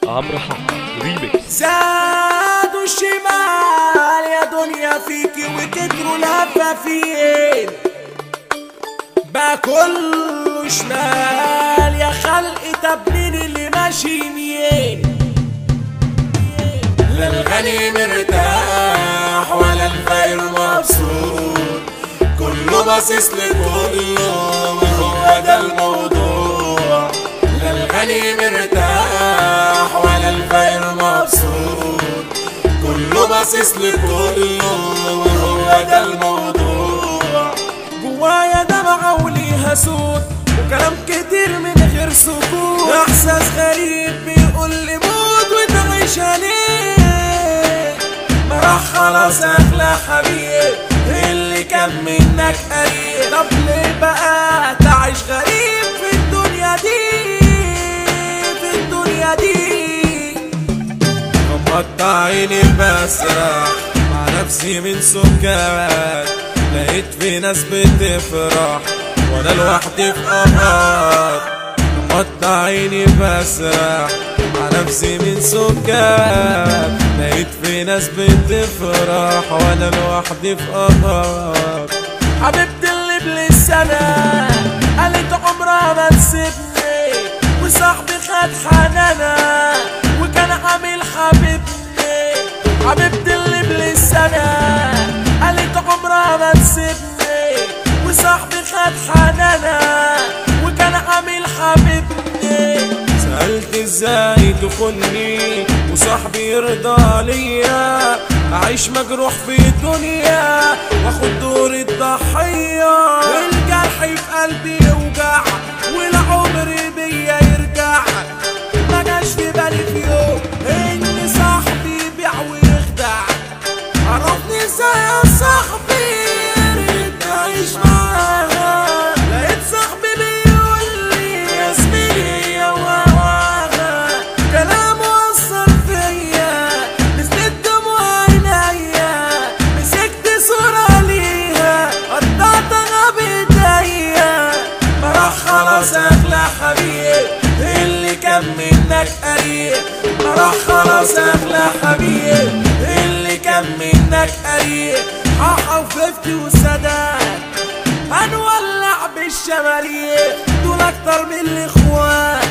عمرو حق ريميكس زادوا الشمال يا دنيا فيكي وكتروا الهفافين بقى كله شمال يا خلق طب مين اللي ماشي يمين لا الغني مرتاح ولا الفقير مبسوط كله باصص لكله وهو ده الموضوع لا الغني مرتاح ولا الفقير مبسوط كله باصص لكله وهو ده الموضوع جوايا دمعة وليها صوت وكلام كتير من غير سكوت احساس غريب بيقول لي موت وتعيش ليه ما راح خلاص اغلى حبيب اللي كان منك قريب طب ليه بقى تعيش غريب في الدنيا دي في الدنيا دي غمضت عيني بسرح مع نفسي من سكات لقيت في ناس بتفرح وانا لوحدي في قمر غمضت عيني بسرح مع نفسي من سكات لقيت في ناس بتفرح وانا لوحدي في قمر حبيبتي اللي بلسانها قالت عمرها ما تسيبني وصاحبي خد حنانها وكان عامل حبيبني حبيبتي اللي بلسانها قالت عمرها ما تسيبني وصاحبي خد حنانها وكان عامل حبيبني سألت ازاي تخني وصاحبي يرضى ليا أعيش مجروح في الدنيا واخد دور الضحية الجرح في قلبي يوجع والعمر بيا يرجع ما جاش في بالي في يوم ان صاحبي يبيع ويخدع عرفني ازاي يا صاحبي ريت اعيش معاها لقيت صاحبي بيقول لي يا زميلي يا وهواها كلامه اثر فيا نزلت دموع عينيا مسكت صورة ليها قطعتها بايديا ما راح خلاص اغلى حبيب اللي كان منك قريب ما راح خلاص اغلى حبيب اللي كان منك قريب حاحة وففتي وسداد هنولع بالشماريخ دول اكتر من الاخوان